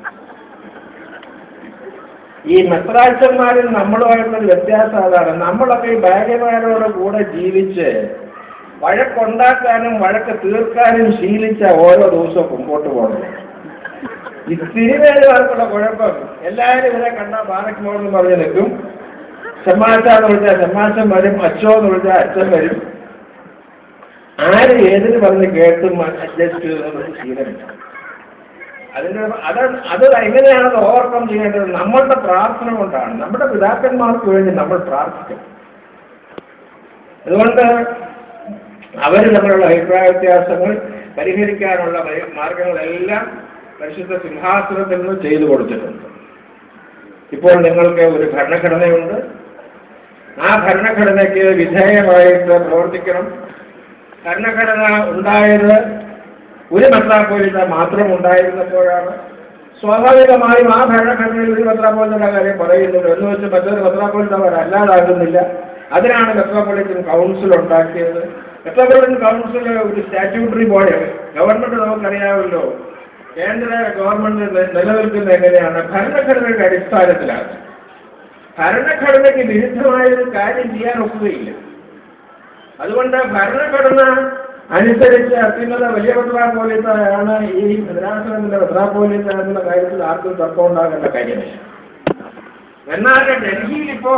ഈ മെത്രാച്ചന്മാരിൽ നമ്മളുമായിട്ടുള്ള വ്യത്യാസം അതാണ് നമ്മളൊക്കെ ഈ ഭാര്യമാരോട് കൂടെ ജീവിച്ച് വഴക്കുണ്ടാക്കാനും വഴക്ക് തീർക്കാനും ശീലിച്ച ഓരോ ദിവസവും മുമ്പോട്ട് പോകണം ഈ തിരുവേലുകാർക്കുള്ള കുഴപ്പം എല്ലാവരും ഇവരെ കണ്ടാൽ ബാറയ്ക്ക് എന്ന് പറഞ്ഞ് നിൽക്കും ചെമ്മാച്ച എന്ന് വിളിച്ചാൽ ചെമ്മാച്ചൻ വരും അച്ഛോ എന്ന് വിളിച്ചാൽ അച്ഛൻ വരും ആര് ഏതിന് പറഞ്ഞ് കേട്ടും അഡ്ജസ്റ്റ് ചെയ്യുന്നത് ശീലമില്ല അതിന്റെ അത് അത് എങ്ങനെയാണ് ഓവർകം ചെയ്യേണ്ടത് നമ്മളുടെ പ്രാർത്ഥന കൊണ്ടാണ് നമ്മുടെ പിതാക്കന്മാർക്ക് വേണ്ടി നമ്മൾ പ്രാർത്ഥിക്കണം അതുകൊണ്ട് അവർ തമ്മിലുള്ള അഭിപ്രായ വ്യത്യാസങ്ങൾ പരിഹരിക്കാനുള്ള വഴി- മാർഗങ്ങളെല്ലാം പരിശുദ്ധ സിംഹാസനത്തിൽ നിന്ന് ചെയ്തു കൊടുത്തിട്ടുണ്ട് ഇപ്പോൾ നിങ്ങൾക്ക് ഒരു ഭരണഘടനയുണ്ട് ആ ഭരണഘടനയ്ക്ക് വിധേയമായിട്ട് പ്രവർത്തിക്കണം ഭരണഘടന ഉണ്ടായത് ഒരു മെത്രാപ്പോലിത്ത മാത്രം ഉണ്ടായിരുന്നപ്പോഴാണ് സ്വാഭാവികമായും ആ ഭരണഘടനയിൽ ഒരു മെത്രാപ്പോലിത്തയുടെ കാര്യം പറയുന്നുണ്ട് എന്ന് വെച്ച് മറ്റൊരു മെത്രാപ്പോലിത്ത അല്ലാതാകുന്നില്ല അതിനാണ് മെത്രാപ്പൊളിറ്റൻ കൗൺസിൽ ഉണ്ടാക്കിയത് മെത്രാപ്പൊളിറ്റൻ കൗൺസിൽ ഒരു സ്റ്റാറ്റ്യൂട്ടറി ബോഡി ഗവൺമെന്റ് നമുക്കറിയാമല്ലോ കേന്ദ്ര ഗവൺമെന്റ് നി- നിലനിൽക്കുന്നത് എങ്ങനെയാണ് ഭരണഘടനയുടെ അടിസ്ഥാനത്തിലാണ് ഭരണഘടനയ്ക്ക് വിരുദ്ധമായ ഒരു കാര്യം ചെയ്യാൻ ഒക്കുകയില്ല അതുകൊണ്ട് ഭരണഘടന അനുസരിച്ച് അത്യുന്നത വലിയ മെത്രാപോലിത്തയാണ് ഈ മദ്രാസനത്തിന്റെ മെത്രാപോലിത്ത എന്നുള്ള കാര്യത്തിൽ ആർക്കും തർക്കം ഉണ്ടാകേണ്ട കാര്യമില്ല എന്നാൽ ഡൽഹിയിൽ ഇപ്പോ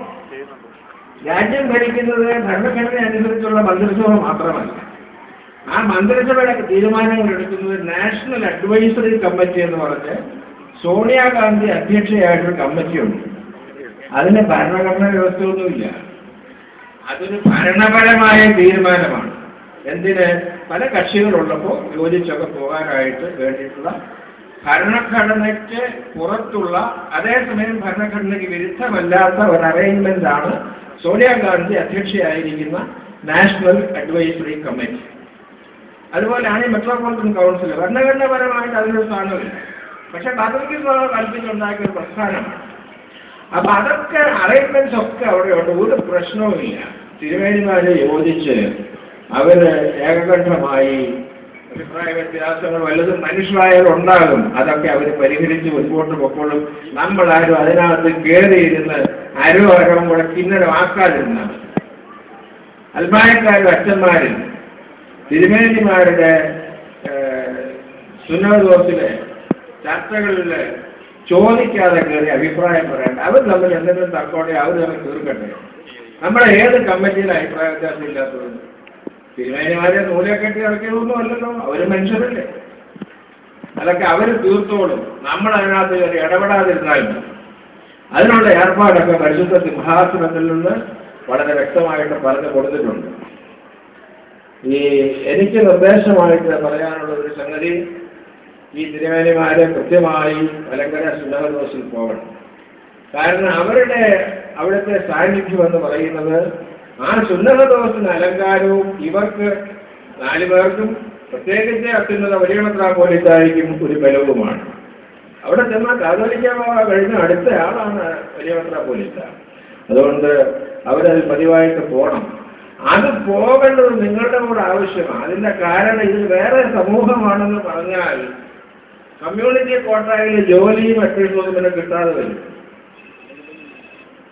രാജ്യം ഭരിക്കുന്നത് ഭരണഘടന അനുസരിച്ചുള്ള മന്ത്രിസഭ മാത്രമല്ല ആ മന്ത്രിസഭയുടെ തീരുമാനങ്ങൾ എടുക്കുന്നത് നാഷണൽ അഡ്വൈസറി കമ്മിറ്റി എന്ന് പറഞ്ഞ് സോണിയാഗാന്ധി അധ്യക്ഷയായിട്ടൊരു കമ്മിറ്റിയുണ്ട് അതിന് ഭരണഘടനാ വ്യവസ്ഥയൊന്നുമില്ല അതൊരു ഭരണപരമായ തീരുമാനമാണ് എന്തിന് പല കക്ഷികളുള്ളപ്പോൾ യോജിച്ചൊക്കെ പോകാനായിട്ട് വേണ്ടിയിട്ടുള്ള ഭരണഘടനയ്ക്ക് പുറത്തുള്ള അതേസമയം ഭരണഘടനയ്ക്ക് വിരുദ്ധമല്ലാത്ത ഒരു അറേഞ്ച്മെന്റ് ആണ് സോണിയാഗാന്ധി അധ്യക്ഷയായിരിക്കുന്ന നാഷണൽ അഡ്വൈസറി കമ്മിറ്റി അതുപോലെയാണ് ഈ മെട്രോപൊളിറ്റൻ കൗൺസിൽ ഭരണഘടനാപരമായിട്ട് അതിനൊരു സ്ഥാനമില്ല പക്ഷെ പദവിക്ക് കൽപ്പിച്ചുണ്ടാക്കിയ ഒരു പ്രസ്ഥാനമാണ് അപ്പൊ അതൊക്കെ അറേഞ്ച്മെന്റ്സ് ഒക്കെ അവിടെയുണ്ട് ഒരു പ്രശ്നവുമില്ല തിരുവേണിമാരെ യോജിച്ച് അവര് ഏകകണ്ഠമായി അഭിപ്രായ വ്യത്യാസങ്ങൾ വല്ലതും മനുഷ്യരായാലും ഉണ്ടാകും അതൊക്കെ അവർ പരിഹരിച്ച് മുൻപോട്ട് പൊക്കോളും നമ്മളാരും അതിനകത്ത് കയറിയിരുന്ന് അരോ അരവും കൂടെ കിന്നരമാക്കാതിരുന്നാൽ മതി. അൽമായക്കാരും അച്ഛന്മാരും തിരുമേനിമാരുടെ സുനോദോസിലെ ചർച്ചകളിൽ ചോദിക്കാതെ കയറി അഭിപ്രായം പറയണ്ട അവർ തമ്മിൽ എന്തെങ്കിലും തർക്കോടെ അവർ തമ്മിൽ തീർക്കട്ടെ നമ്മുടെ ഏത് കമ്മിറ്റിയിൽ അഭിപ്രായ വ്യത്യാസം ഇല്ലാത്തത് തിരുമേനിമാരെ നൂലെ കെട്ടി ഇറക്കിയതൊന്നും അല്ലല്ലോ അവർ മനുഷ്യരല്ലേ അതൊക്കെ അവർ തീർത്തോളും നമ്മൾ അതിനകത്ത് കയറി ഇടപെടാതിരുന്നാൽ മതി. അതിനുള്ള ഏർപ്പാടൊക്കെ പരിശുദ്ധ സിംഹാസനത്തിൽ നിന്ന് വളരെ വ്യക്തമായിട്ട് പറഞ്ഞു കൊടുത്തിട്ടുണ്ട് ഈ എനിക്ക് നിർദ്ദേശമായിട്ട് പറയാനുള്ള ഒരു സംഗതി ഈ തിരുമേനിമാരെ കൃത്യമായി മലങ്കര സുന്നഹദോസിൽ പോകണം കാരണം അവരുടെ അവിടുത്തെ സാന്നിധ്യം എന്ന് പറയുന്നത് ആ സുന്നഹദോസിന് അലങ്കാരവും ഇവർക്ക് നാല് പേർക്കും പ്രത്യേകിച്ച് അത്യുന്നത വലിയ പോലീസായിരിക്കും ഒരു ബലവുമാണ് അവിടെ ചെന്നാൽ കാതോലിക്ക ബാബ കഴിഞ്ഞ അടുത്ത ആളാണ് വലിയ പോലീസ അതുകൊണ്ട് അവരത് പതിവായിട്ട് പോകണം അത് പോകേണ്ടത് നിങ്ങളുടെ കൂടെ ആവശ്യമാണ് അതിന്റെ കാരണം ഇത് വേറെ സമൂഹമാണെന്ന് പറഞ്ഞാൽ കമ്മ്യൂണിറ്റി കോട്ടായിൽ ജോലിയും അഡ്മിഷനും പിന്നെ കിട്ടാതെ വരും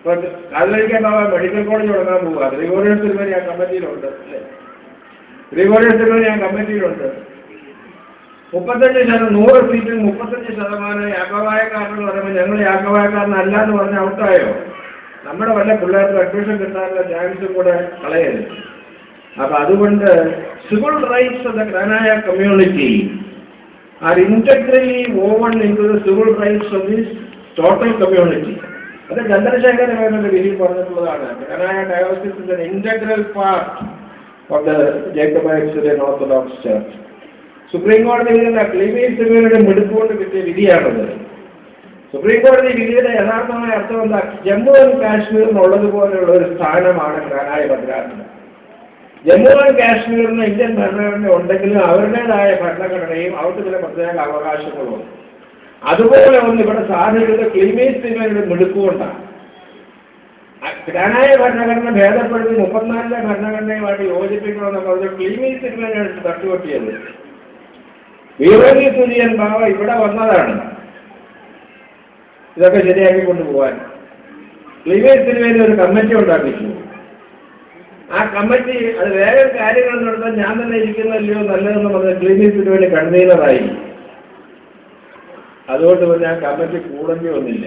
ഇപ്പൊ കാതലിക്കാൻ ബാബ മെഡിക്കൽ കോളേജ് തുടങ്ങാൻ പോവുക ഗ്രിഗോറിയസ് തിരുമേനി ആ കമ്മിറ്റിയിലുണ്ട് അല്ലേ ഗ്രിഗോറിയസ് തിരുമേനി ആ കമ്മിറ്റിയിലുണ്ട് മുപ്പത്തഞ്ച് ശതമാനം നൂറ് സീറ്റിൽ മുപ്പത്തഞ്ച് ശതമാനം യാക്കോബായക്കാരെന്ന് പറയുമ്പോൾ ഞങ്ങൾ യാക്കോബായക്കാരനല്ല എന്ന് പറഞ്ഞ ഔട്ടായോ നമ്മുടെ വല്ല പിള്ളേർക്ക് അഡ്മിഷൻ കിട്ടാനുള്ള ചാൻസും കൂടെ കളയരുത് അപ്പൊ അതുകൊണ്ട് സിവിൽ റൈറ്റ്സ് ഓഫ് ദ ഗ്രാനായ community are integrally own into the civil rights of this total community അത് ചന്ദ്രശേഖര മേനോന്റെ വിധി പറഞ്ഞിട്ടുള്ളതാണ് ഗ്രാനായ diocese integral part of the Jacobites Orthodox Church supreme കോടതിയിൽ നിന്ന് ക്ലീമീസ് സിമിയുടെ മിടുക്കുകൊണ്ട് കിട്ടിയ വിധിയാണത് സുപ്രീം കോടതി വിധിയുടെ യഥാർത്ഥമായ അർത്ഥം എന്താ ജമ്മു ആൻഡ് കാശ്മീരിനുള്ളതുപോലെയുള്ള ഒരു സ്ഥാനമാണ് ഗ്രാനായ ഭദ്രാസനം ജമ്മു ആൻഡ് കാശ്മീരിന് ഇന്ത്യൻ ഭരണഘടന ഉണ്ടെങ്കിലും അവരുടേതായ ഭരണഘടനയും അവർക്ക് ചില പ്രത്യേക അവകാശങ്ങളും അതുപോലെ ഒന്ന് ഇവിടെ സാധിക്കുന്നത് ക്ലീമീസ് സിമിയുടെ മിടുക്കുകൊണ്ടാണ് ഗ്രാനായ ഭരണഘടന ഭേദപ്പെടുത്തി മുപ്പത്തിനാലിലെ ഭരണഘടനയുമായിട്ട് യോജിപ്പിക്കണമെന്ന് പറഞ്ഞ് ക്ലീമീസ് സിനിമയാണ് തട്ടുകൊട്ടിയത് വീരവി തുര്യൻ ബാബ ഇവിടെ വന്നതാണ് ഇതൊക്കെ ശരിയാക്കി കൊണ്ടുപോകാൻ ക്ലീമേജ് സിനിമയിൽ ഒരു കമ്മിറ്റി ഉണ്ടാക്കിച്ചു ആ കമ്മിറ്റി അത് വേഗം കാര്യങ്ങൾ നടത്താൻ ഞാൻ തന്നെ ഇരിക്കുന്നല്ലയോ നല്ലതെന്ന് പറഞ്ഞ ക്ലീമേജ് സിനിമയിൽ കൺവീനറായി അതുകൊണ്ട് പിന്നെ ആ കമ്മിറ്റി കൂടേണ്ടി വന്നില്ല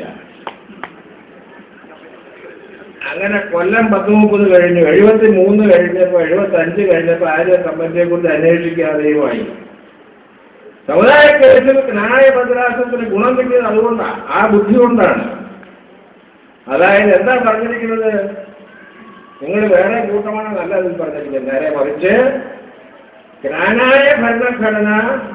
അങ്ങനെ കൊല്ലം പത്ത് മുപ്പത് കഴിഞ്ഞു എഴുപത്തി മൂന്ന് കഴിഞ്ഞപ്പോൾ എഴുപത്തി അഞ്ച് കഴിഞ്ഞപ്പോൾ ആരും കമ്മിറ്റിയെ കുറിച്ച് അന്വേഷിക്കാതെയുമായി സമുദായ കേസിൽ ന്യായ ഭദ്രാസനത്തിന് ഗുണം കിട്ടിയത് അതുകൊണ്ടാണ് ആ ബുദ്ധി കൊണ്ടാണ് അതായത് എന്താ പറഞ്ഞിരിക്കുന്നത് നിങ്ങൾ വേറെ കൂട്ടമാണ് നല്ല അതിൽ പറഞ്ഞിരിക്കുന്നത് നേരെ മറിച്ച് ജ്ഞാനായ ഭരണഘടന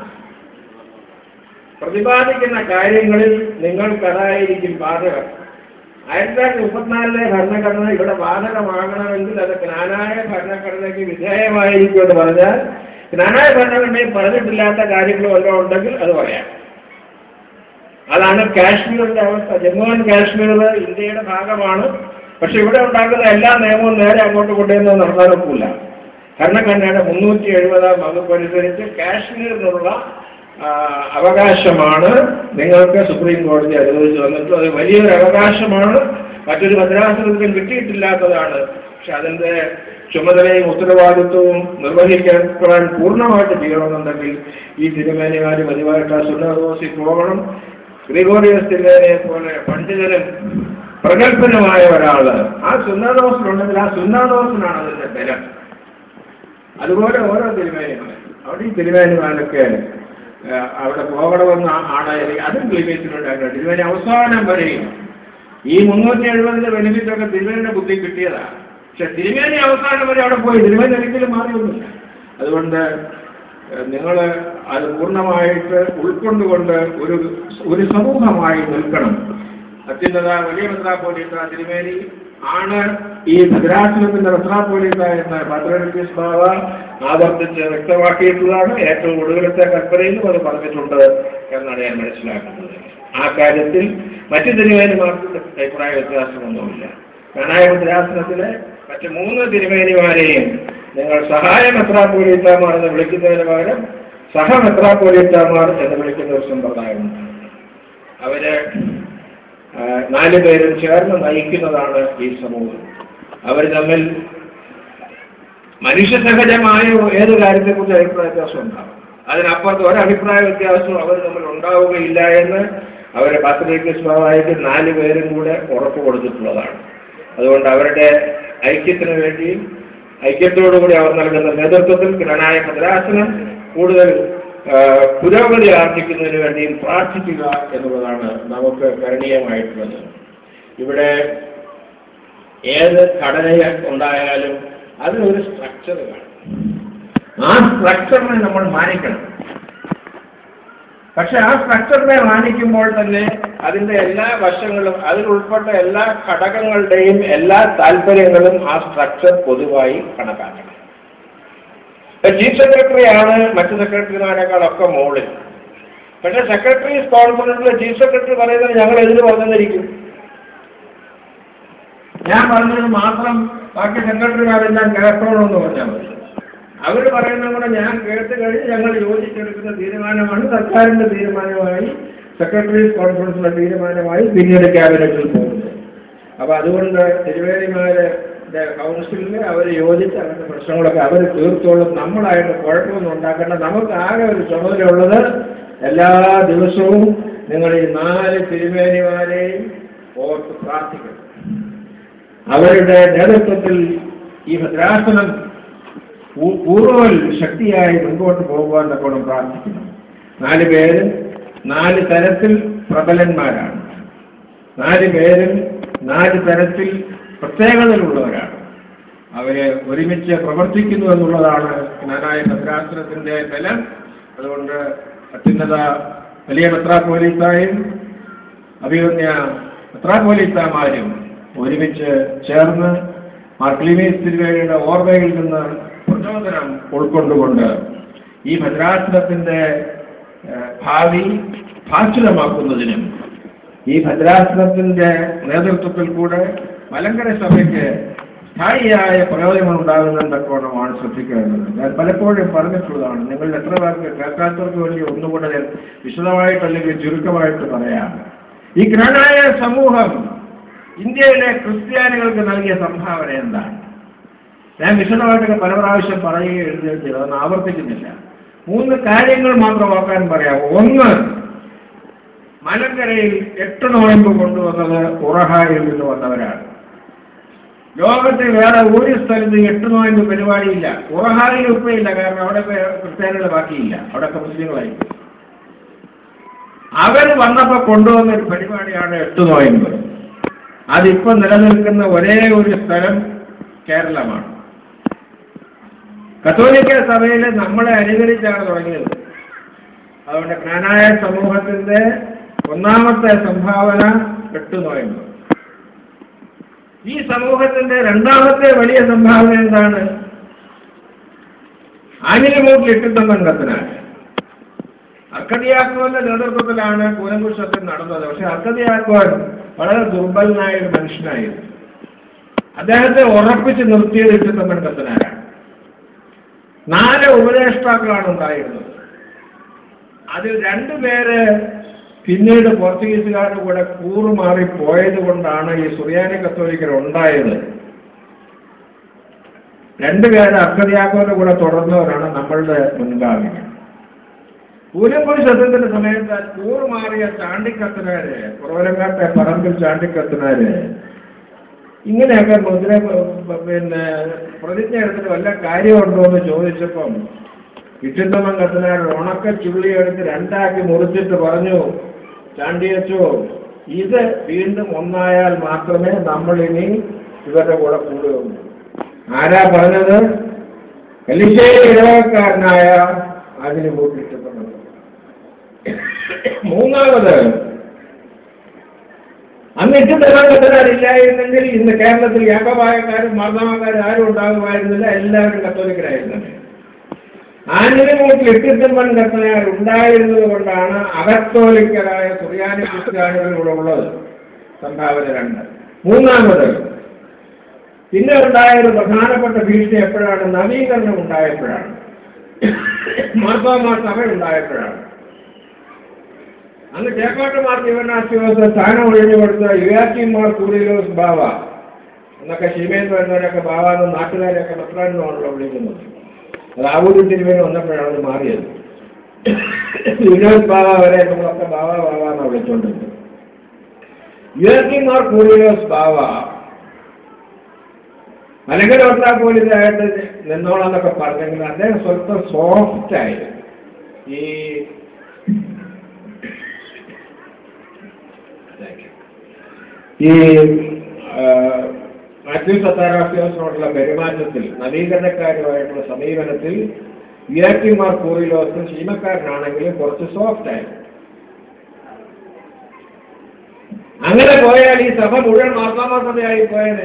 പ്രതിപാദിക്കുന്ന കാര്യങ്ങളിൽ നിങ്ങൾക്കതായിരിക്കും ബാധകം ആയിരത്തി തൊള്ളായിരത്തി മുപ്പത്തിനാലിലെ ഭരണഘടന ഇവിടെ ബാധകമാകണമെങ്കിൽ അത് ജ്ഞാനായ ഭരണഘടനയ്ക്ക് വിധേയമായിരിക്കും എന്ന് പറഞ്ഞാൽ ജ്ഞാനായ ഭരണഘടനയിൽ പറഞ്ഞിട്ടില്ലാത്ത കാര്യങ്ങൾ വല്ലതും ഉണ്ടെങ്കിൽ അത് പറയാം അതാണ് കാശ്മീരിന്റെ അവസ്ഥ ജമ്മു ആൻഡ് കാശ്മീർ ഇന്ത്യയുടെ ഭാഗമാണ് പക്ഷെ ഇവിടെ ഉണ്ടാക്കുന്ന എല്ലാ നിയമവും നേരെ അങ്ങോട്ട് കൊണ്ടുവന്ന് നടത്താനൊക്കില്ല ഭരണഘടനയുടെ മുന്നൂറ്റി എഴുപതാം വകുപ്പ് അനുസരിച്ച് കാശ്മീരിനുള്ള ആ, അവകാശമാണ് നിങ്ങൾക്ക് സുപ്രീം കോടതി അനുവദിച്ചു തന്നിട്ടുള്ളത് അത് വലിയൊരു അവകാശമാണ് മറ്റൊരു ഭദ്രാസനത്തിനും കിട്ടിയിട്ടില്ലാത്തതാണ് പക്ഷെ അതിന്റെ ചുമതലയും ഉത്തരവാദിത്വവും നിർവഹിക്കപ്പെടാൻ പൂർണ്ണമായിട്ട് ചെയ്യണമെന്നുണ്ടെങ്കിൽ ഈ തിരുമേനിമാര് പതിവായിട്ട് ആ സുന്നതോസിൽ പോകണം ഗ്രിഗോറിയസ് തിരുമേനിയെ പോലെ പണ്ഡിതനും പ്രഗത്ഭനുമായ ഒരാള് ആ സുന്നതോസിലുണ്ടെങ്കിൽ ആ സുന്നതോസിനാണ് അതിന്റെ ബലം അതുപോലെ ഓരോ തിരുമേനിമാർ അവിടെ ഈ തിരുമേനിമാരൊക്കെ ആ, അവിടെ പോകണമെന്ന് ആ- ആണ് എനിക്ക് അതും ക്ലീമേറ്റിലുണ്ടായിരുന്നു തിരുമേനി അവസാനം വരെയും ഈ മുന്നൂറ്റി എഴുപതിന്റെ ബെനിഫിറ്റ് ഒക്കെ തിരുമേനിയുടെ ബുദ്ധി കിട്ടിയതാണ് പക്ഷെ തിരുമേനി അവസാനം വരെ അവിടെ പോയി തിരുമേനി ഒരിക്കലും മാറിയൊന്നുമില്ല അതുകൊണ്ട് നിങ്ങൾ അത് പൂർണ്ണമായിട്ട് ഉൾക്കൊണ്ടുകൊണ്ട് ഒരു ഒരു സമൂഹമായി നിൽക്കണം അത്യുന്നത വലിയ മെത്രാപ്പോലീത്ത തിരുമേനി ആണ് ഈ ഭദ്രാസനത്തിന്റെ മെത്രാപ്പോലീത്ത എന്ന ഭദ്രനിസ് ബാബ ആവർത്തിച്ച് വ്യക്തമാക്കിയിട്ടുള്ളതാണ് ഏറ്റവും ഒടുവിലത്തെ കൽപ്പനയിലും അത് പറഞ്ഞിട്ടുണ്ട് എന്നാണ് ഞാൻ മനസ്സിലാക്കുന്നത് ആ കാര്യത്തിൽ മറ്റു തിരുമേനിമാർക്ക് അഭിപ്രായ വ്യത്യാസമൊന്നുമില്ല കണായ ഭദ്രാസനത്തിലെ മറ്റ് മൂന്ന് തിരുമേനിമാരെയും നിങ്ങൾ സഹായ മെത്രാപ്പോലീത്തമാർ എന്ന് വിളിക്കുന്നതിന് പകരം സഹ മെത്രാപ്പോലീത്തമാർ എന്ന് വിളിക്കുന്ന ഒരു സമ്പ്രദായമുണ്ട് അവര് ആ, നാല് പേരും ചേർന്ന് നയിക്കുന്നതാണ് ഈ സമൂഹം അവർ തമ്മിൽ മനുഷ്യസഹജമായ ഏത് കാര്യത്തെക്കുറിച്ച് അഭിപ്രായ വ്യത്യാസം ഉണ്ടാവും അതിനപ്പുറത്ത് ഒരഭിപ്രായ വ്യത്യാസവും അവർ തമ്മിൽ ഉണ്ടാവുകയില്ല എന്ന് അവരെ പത്രിക സ്വഭാവമായിട്ട് നാല് പേരും കൂടെ ഉറപ്പ് കൊടുത്തിട്ടുള്ളതാണ് അതുകൊണ്ട് അവരുടെ ഐക്യത്തിന് വേണ്ടിയും ഐക്യത്തോടുകൂടി അവർ നൽകുന്ന നേതൃത്വത്തിൽ ഗ്രണായ ഭദ്രാസനം കൂടുതൽ ആ, പുരോഗതി ആർജിക്കുന്നതിന് വേണ്ടിയും പ്രാർത്ഥിക്കുക എന്നുള്ളതാണ് നമുക്ക് കരണീയമായിട്ടുള്ളത് ഇവിടെ ഏത് ഘടന ഉണ്ടായാലും അതിനൊരു സ്ട്രക്ചർ കാണും ആ സ്ട്രക്ചറിനെ നമ്മൾ മാനിക്കണം പക്ഷെ ആ സ്ട്രക്ചറിനെ മാനിക്കുമ്പോൾ തന്നെ അതിന്റെ എല്ലാ വശങ്ങളും അതിൽ ഉൾപ്പെട്ട എല്ലാ ഘടകങ്ങളുടെയും എല്ലാ താല്പര്യങ്ങളും ആ സ്ട്രക്ചർ പൊതുവായി കണക്കാക്കണം ചീഫ് സെക്രട്ടറിയാണ് മറ്റു സെക്രട്ടറിമാരെക്കാളൊക്കെ മുകളിൽ പക്ഷെ സെക്രട്ടറി കോൺഫറൻസിലെ ചീഫ് സെക്രട്ടറി പറയുന്നത് ഞങ്ങൾ എതിര് പറഞ്ഞിരിക്കും ഞാൻ പറഞ്ഞത് മാത്രം ബാക്കി സെക്രട്ടറിമാരെല്ലാം കേൾക്കണമെന്ന് പറഞ്ഞാൽ മതി അവർ പറയുന്നത് കൂടെ ഞാൻ കേട്ട് കഴിഞ്ഞ് ഞങ്ങൾ യോജിച്ചെടുക്കുന്ന തീരുമാനമാണ് സർക്കാരിന്റെ തീരുമാനമായി സെക്രട്ടറീസ് കോൺഫറൻസിന്റെ തീരുമാനമായി പിന്നീട് ക്യാബിനറ്റിൽ പോകുന്നത് അപ്പൊ അതുകൊണ്ട് തിരുവേദിമാര് കൗൺസിലിൽ അവർ യോജിച്ച് അവരുടെ പ്രശ്നങ്ങളൊക്കെ അവർ തീർത്തോളും നമ്മളായിട്ട് കുഴപ്പമൊന്നും ഉണ്ടാക്കേണ്ട നമുക്ക് ആകെ ഒരു ചുമതലയുള്ളത് എല്ലാ ദിവസവും നിങ്ങൾ ഈ നാല് തിരുമേനിമാരെയും ഓർത്ത് പ്രാർത്ഥിക്കണം അവരുടെ നേതൃത്വത്തിൽ ഈ ഭദ്രാസനം പൂ- പൂർവ്വൽ ശക്തിയായി മുൻപോട്ട് പോകുവാൻ തക്കോണം പ്രാർത്ഥിക്കണം നാല് പേരും നാല് തരത്തിൽ പ്രബലന്മാരാണ് നാല് പേരും നാല് തരത്തിൽ പ്രത്യേകതകളുള്ളവരാണ് അവരെ ഒരുമിച്ച് പ്രവർത്തിക്കുന്നു എന്നുള്ളതാണ് ജ്ഞാനായ ഭദ്രാസനത്തിന്റെ ബലം അതുകൊണ്ട് അത്യുന്നത വലിയ മെത്രാപോലീസായും അഭിമന്യ മെത്രാപോലീസാമാരും ഒരുമിച്ച് ചേർന്ന് മാർക്ലിമീസ് തിരുവേഴിയുടെ ഓർമ്മയിൽ നിന്ന് പ്രചോദനം ഉൾക്കൊണ്ടുകൊണ്ട് ഈ ഭദ്രാസനത്തിന്റെ ഏഹ്, ഭാവി ഭാസുരമാക്കുന്നതിനും ഈ ഭദ്രാസനത്തിന്റെ നേതൃത്വത്തിൽ കൂടെ മലങ്കര സഭയ്ക്ക് സ്ഥായിയായ പ്രയോജനം ഉണ്ടാകുന്നതൊക്കെയാണ് ശ്രദ്ധിക്കേണ്ടത് ഞാൻ പലപ്പോഴും പറഞ്ഞിട്ടുള്ളതാണ് നിങ്ങൾ എത്ര പേർക്ക് കേൾക്കാത്തവർക്ക് വേണ്ടി ഒന്നുകൂടെ ഞാൻ വിശദമായിട്ട് അല്ലെങ്കിൽ ചുരുക്കമായിട്ട് പറയാം ഈ ഗ്രാനായ സമൂഹം ഇന്ത്യയിലെ ക്രിസ്ത്യാനികൾക്ക് നൽകിയ സംഭാവന എന്താണ് ഞാൻ വിശദമായിട്ടൊക്കെ പല പ്രാവശ്യം പറയുകയും എഴുതുകയും ചെയ്തു അതൊന്നും ആവർത്തിക്കുന്നില്ല മൂന്ന് കാര്യങ്ങൾ മാത്രം ഓർക്കാൻ പറയാം ഒന്ന് മലങ്കരയിൽ എട്ട് നോയമ്പ് കൊണ്ടുവന്നത് ഉറഹായിൽ നിന്ന് വന്നവരാണ് ലോകത്തിൽ വേറെ ഒരു സ്ഥലത്ത് എട്ട് നോയമ്പ് പരിപാടിയില്ല ഉറഹായിൽ ഉപ്പയില്ല കാരണം അവിടെ ക്രിസ്ത്യാനികൾ ബാക്കിയില്ല അവിടെയൊക്കെ മുസ്ലിങ്ങളായി അവർ വന്നപ്പോ കൊണ്ടുവന്ന ഒരു പരിപാടിയാണ് എട്ട് നോയമ്പ് അതിപ്പോ നിലനിൽക്കുന്ന ഒരേ ഒരു സ്ഥലം കേരളമാണ് കത്തോലിക്ക സഭയിൽ നമ്മളെ അനുകരിച്ചാണ് തുടങ്ങിയത് അതുകൊണ്ട് ജ്ഞാനായ സമൂഹത്തിന്റെ ഒന്നാമത്തെ സംഭാവന എട്ട് നോയമ്പ് ഈ സമൂഹത്തിന്റെ രണ്ടാമത്തെ വലിയ സംഭാവന എന്താണ് ആനിലിമൂട്ടിൽ ഇട്ടിത്തമ്മൻ കത്തനാണ് അർക്കതിയാക്കുവന്റെ നേതൃത്വത്തിലാണ് കൂലങ്കുശത്തിൽ നടന്നത് പക്ഷെ അർക്കതിയാക്കുവാൻ വളരെ ദുർബലനായ ഒരു മനുഷ്യനായിരുന്നു അദ്ദേഹത്തെ ഉറപ്പിച്ച് നിർത്തിയത് ഇട്ടിത്തമ്മൻ കത്തനാരാണ് നാല് ഉപദേഷ്ടാക്കളാണ് ഉണ്ടായിരുന്നത് അതിൽ രണ്ടുപേര് പിന്നീട് പോർച്ചുഗീസുകാരുടെ കൂടെ കൂറുമാറി പോയത് കൊണ്ടാണ് ഈ സുറിയാനി കത്തോലിക്കർ ഉണ്ടായത് രണ്ടുപേര് അക്കതിയാക്കോന്റെ കൂടെ തുടർന്നവരാണ് നമ്മളുടെ മുൻഗാമികൾ പൂരംകുടി സത്യത്തിന്റെ സമയത്ത് കൂറുമാറിയ ചാണ്ടിക്കത്തനാര് കുറവലങ്ങാട്ടെ പറമ്പിൽ ചാണ്ടിക്കത്തനാര് ഇങ്ങനെയൊക്കെ മുദ്ര പിന്നെ പ്രതിജ്ഞ എടുത്തിട്ട് വല്ല കാര്യമുണ്ടോ എന്ന് ചോദിച്ചപ്പം ഇട്ടിത്തമ്മൻ കത്തനാർ ഉണക്ക ചുള്ളി എടുത്ത് രണ്ടാക്കി മുറിച്ചിട്ട് പറഞ്ഞു ചാണ്ടിയച്ചോ ഇത് വീണ്ടും ഒന്നായാൽ മാത്രമേ നമ്മൾ ഇനി ഇവരുടെ കൂടെ കൂടുകയുള്ളൂ ആരാ പറഞ്ഞത് കല്ലിശ്ശേരി ഇടവക്കാരനായ അതിന് കൂട്ടിട്ടപ്പെട്ടത് മൂന്നാമത് അന്ന് ഇട്ടിത്തമ്മൻ ഇന്ന് കേരളത്തിൽ യാക്കോബായക്കാരും മാർദ്ദവക്കാരും ആരും ഉണ്ടാകുമായിരുന്നില്ല എല്ലാവരും കത്തോലിക്കരായിരുന്നു ആനിലമൂട്ടിൽ ഇട്ടിത്തമ്മൻ കത്തനാർ ഉണ്ടായിരുന്നത് കൊണ്ടാണ് അകത്തോലിക്കരായ സുറിയാനി ക്രിസ്ത്യാനികൾ ഇവിടെ ഉള്ളത് സംഭാവന രണ്ട് മൂന്നാമത് പിന്നെ ഉണ്ടായ ഒരു പ്രധാനപ്പെട്ട ഭീഷണി എപ്പോഴാണ് നവീകരണം ഉണ്ടായപ്പോഴാണ് മാർത്തോമാ സഭ ഉണ്ടായപ്പോഴാണ് അന്ന് ചേക്കോട്ടുമാർ ജീവനാശിവസ് സ്ഥാനം ഒഴിഞ്ഞു കൊടുത്ത യുയാക്കിമാർ കൂടിയിലോസ് ബാവ എന്നൊക്കെ ശിമേന്ദ്ര എന്നവരൊക്കെ ബാവ എന്ന് നാട്ടുകാരെയൊക്കെ മക്കളെന്നാണല്ലോ വിളിക്കുന്നത് അത് ആവൂരി തിരുവേന് വന്നപ്പോഴാണ് അത് മാറിയത് വിനോദ് ബാവ വരെ നമ്മളൊക്കെ ബാവ ബാവ എന്നാണ് വിളിച്ചോണ്ടിരുന്നത് യുയാക്കിമാർ കൂടിയിലോസ് ബാവ മലങ്കര ഒട്ടാ പോലീസായിട്ട് നിന്നോളാന്നൊക്കെ പറഞ്ഞെങ്കിൽ അദ്ദേഹം സ്വല്പം സോഫ്റ്റ് ആയിരുന്നു ഈ ഈ മാത്യു സത്താറാഫിയോസിനോടുള്ള പെരുമാറ്റത്തിൽ നവീകരണക്കാരുമായിട്ടുള്ള സമീപനത്തിൽ വിയാക്കിമാർ കൂറിലോസ് ശീമക്കാരനാണെങ്കിലും കുറച്ച് സോഫ്റ്റ് ആയി അങ്ങനെ പോയാൽ ഈ സഭ മുഴുവൻ മാർത്താമാസതയായി പോയത്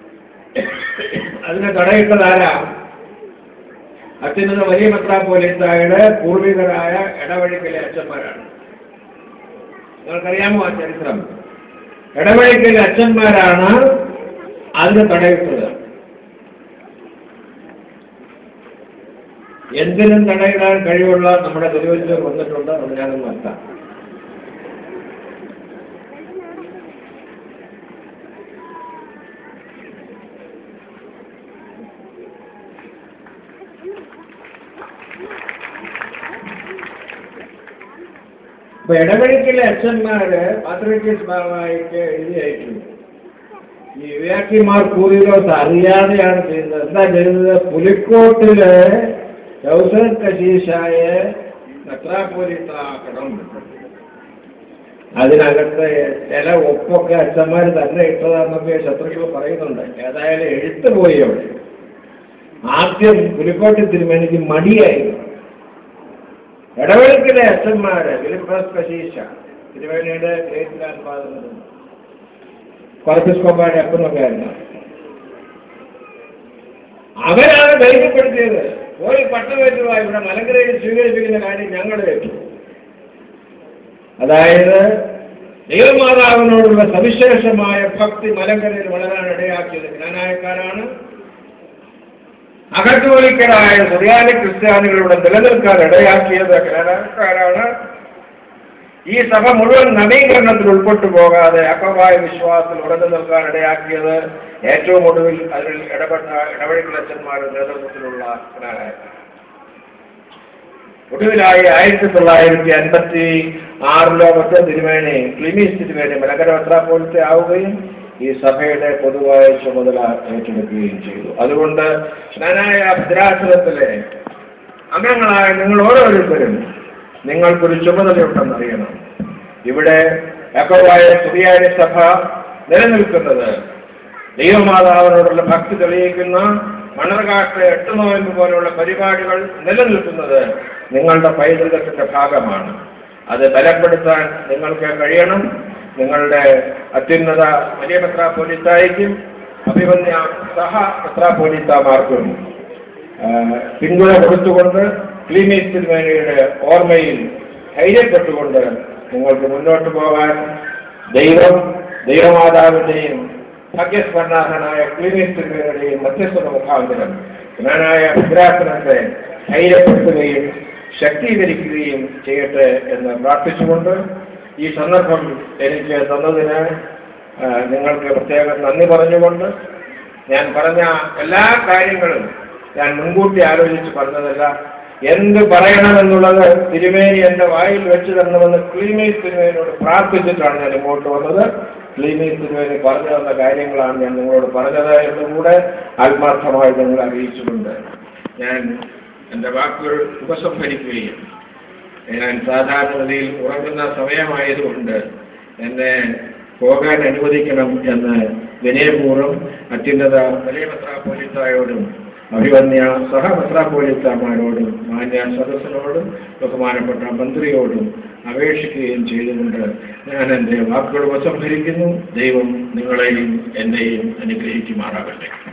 അതിനെ തടയിട്ടതാരാ അത്യുന്നത വലിയ മെത്രാപ്പോലീസായുടെ പൂർവികരായ ഇടവഴിക്കലെ അച്ഛന്മാരാണ് നിങ്ങൾക്കറിയാമോ ആ ചരിത്രം ഇടവഴിക്കലെ അച്ഛന്മാരാണ് അതിന് തടയിട്ടത് എന്തിനും തടയിടാൻ കഴിവുള്ള നമ്മുടെ തിരുവനന്തപുരം വന്നിട്ടുണ്ട് അത് ഞാനൊന്ന് നിർത്താം അപ്പൊ ഇടവഴിക്കിലെ അച്ഛന്മാര് പാത്രിക്കസ് ബാബായിക്ക് എഴുതി അയച്ചു ഈ വിയാക്കിമാർ കൂറിലോസ് അറിയാതെയാണ് ചെയ്യുന്നത് എന്താ ചെയ്യുന്നത് പുലിക്കോട്ടില് ജൗസർ കശീഷായ മെത്രാപോലിത്താക്കണം അതിനകത്ത് ചില ഒപ്പൊക്കെ അച്ഛന്മാർ തന്നെ ഇട്ടതാണെന്നൊക്കെ ശത്രുക്കൾ പറയുന്നുണ്ട് ഏതായാലും എഴുത്ത് പോയി അവിടെ ആദ്യം പുലിക്കോട്ടിൽ തിരുമേനിക്ക് മടിയായിരുന്നു ഇടവെളുക്കിലെ അച്ഛന്മാര് ഫിലിപ്പസ് കശീഷ തിരുവേണിയുടെ ഗ്രേറ്റ് ഗ്രാൻഡ് ഫാദർ കോർപ്പിസ്കോപ്പാടെ അപ്പനൊക്കെ ആയിരുന്നു അവരാണ് ധൈര്യപ്പെടുത്തിയത് പോയി പട്ടമേറ്റുക ഇവിടെ മലങ്കരയിൽ സ്വീകരിപ്പിക്കുന്ന കാര്യം ഞങ്ങൾ ഏറ്റു അതായത് ദൈവമാതാവിനോടുള്ള സവിശേഷമായ ഭക്തി മലങ്കരയിൽ വളരാൻ ഇടയാക്കിയത് ജ്ഞാനായക്കാരാണ് അകത്തോലിക്കരായ സുറിയാനി ക്രിസ്ത്യാനികളിവിടെ നിലനിൽക്കാൻ ഇടയാക്കിയത് ജ്ഞാനായക്കാരാണ് ഈ സഭ മുഴുവൻ നവീകരണത്തിൽ ഉൾപ്പെട്ടു പോകാതെ അക്കമായ വിശ്വാസത്തിൽ ഉറച്ചു നിൽക്കാൻ ഇടയാക്കിയത് ഏറ്റവും ഒടുവിൽ അതിൽ ഇടപെട്ട ഇടപെടലച്ചന്മാരുടെ നേതൃത്വത്തിലുള്ള ജ്ഞാനായക്കാർ ഒടുവിലായി ആയിരത്തി തൊള്ളായിരത്തി അൻപത്തി ആറിലോ മറ്റോ തിരുമേനി ക്ലിമീസ് തിരുമേനി മലങ്കര മെത്രാപ്പോലത്തെ ആവുകയും ഈ സഭയുടെ പൊതുവായ ചുമതല ഏറ്റെടുക്കുകയും ചെയ്തു അതുകൊണ്ട് സ്നാനായ ഭദ്രാസനത്തിലെ അംഗങ്ങളായ നിങ്ങൾ ഓരോരുത്തരും നിങ്ങൾക്കൊരു ചുമതലയുണ്ടെന്ന് അറിയണം ഇവിടെ യഹോവായ സുറിയാനി സഭ നിലനിൽക്കുന്നത് ദൈവമാതാവിനോടുള്ള ഭക്തി തെളിയിക്കുന്ന മണർകാട്ട് എട്ട് നോയമ്പ് പോലുള്ള പരിപാടികൾ നിലനിൽക്കുന്നത് നിങ്ങളുടെ പൈതൃകത്തിന്റെ ഭാഗമാണ് അത് ബലപ്പെടുത്താൻ നിങ്ങൾക്ക് കഴിയണം നിങ്ങളുടെ അത്യുന്നത വലിയ മെത്രാപോലിത്തായിക്കും അഭിമന്യ സഹ മെത്രാപോലിത്താമാർക്കും പിന്തുണ കൊടുത്തുകൊണ്ട് ക്ലീമീസ് തിരുമേനിയുടെ ഓർമ്മയിൽ ധൈര്യപ്പെട്ടുകൊണ്ട് നിങ്ങൾക്ക് മുന്നോട്ട് പോകാൻ ദൈവം ദൈവമാതാവിൻ്റെയും ഭാഗ്യസ്മരണാഹനായ ക്ലീമീസ് തിരുമേനിയുടെയും മധ്യസ്ഥത മുഖാന്തരം ജ്ഞാനായ ഭദ്രാസനത്തെ ധൈര്യപ്പെടുത്തുകയും ശക്തീകരിക്കുകയും ചെയ്യട്ടെ എന്ന് പ്രാർത്ഥിച്ചുകൊണ്ട് ഈ സന്ദർഭം എനിക്ക് തന്നതിന് ആ, നിങ്ങൾക്ക് പ്രത്യേകം നന്ദി പറഞ്ഞുകൊണ്ട് ഞാൻ പറഞ്ഞ എല്ലാ കാര്യങ്ങളും ഞാൻ മുൻകൂട്ടി ആലോചിച്ച് പറഞ്ഞതല്ല എന്ത് പറയണമെന്നുള്ളത് തിരുമേനി എൻ്റെ വായിൽ വെച്ച് തരണമെന്ന് ക്ലീമീസ് തിരുമേനിയോട് പ്രാർത്ഥിച്ചിട്ടാണ് ഞാൻ ഇങ്ങോട്ട് വന്നത് ക്ലീമീസ് തിരുമേനി പറഞ്ഞു തന്ന കാര്യങ്ങളാണ് ഞാൻ നിങ്ങളോട് പറഞ്ഞത് എന്നുകൂടെ ആത്മാർത്ഥമായി നിങ്ങൾ അറിയിച്ചുകൊണ്ട് ഞാൻ എൻ്റെ വാക്കുകൾ ഉപസംഹരിക്കുകയും ഞാൻ സാധാരണഗതിയിൽ ഉറങ്ങുന്ന സമയമായതുകൊണ്ട് എന്നെ പോകാൻ അനുവദിക്കണം എന്ന് വിനയപൂർവ്വം അത്യുന്നത വലിയ മെത്രാപോലിത്തായോടും അഭിവന്യ സഹമെത്രാപോലിത്താമാരോടും മാന്യ സദസ്സിനോടും ബഹുമാനപ്പെട്ട മന്ത്രിയോടും അപേക്ഷിക്കുകയും ചെയ്തുകൊണ്ട് ഞാൻ എൻ്റെ വാക്കുകൾ ഉപസംഹരിക്കുന്നു ദൈവം നിങ്ങളെയും എന്നെയും അനുഗ്രഹിക്കുമാറാകട്ടെ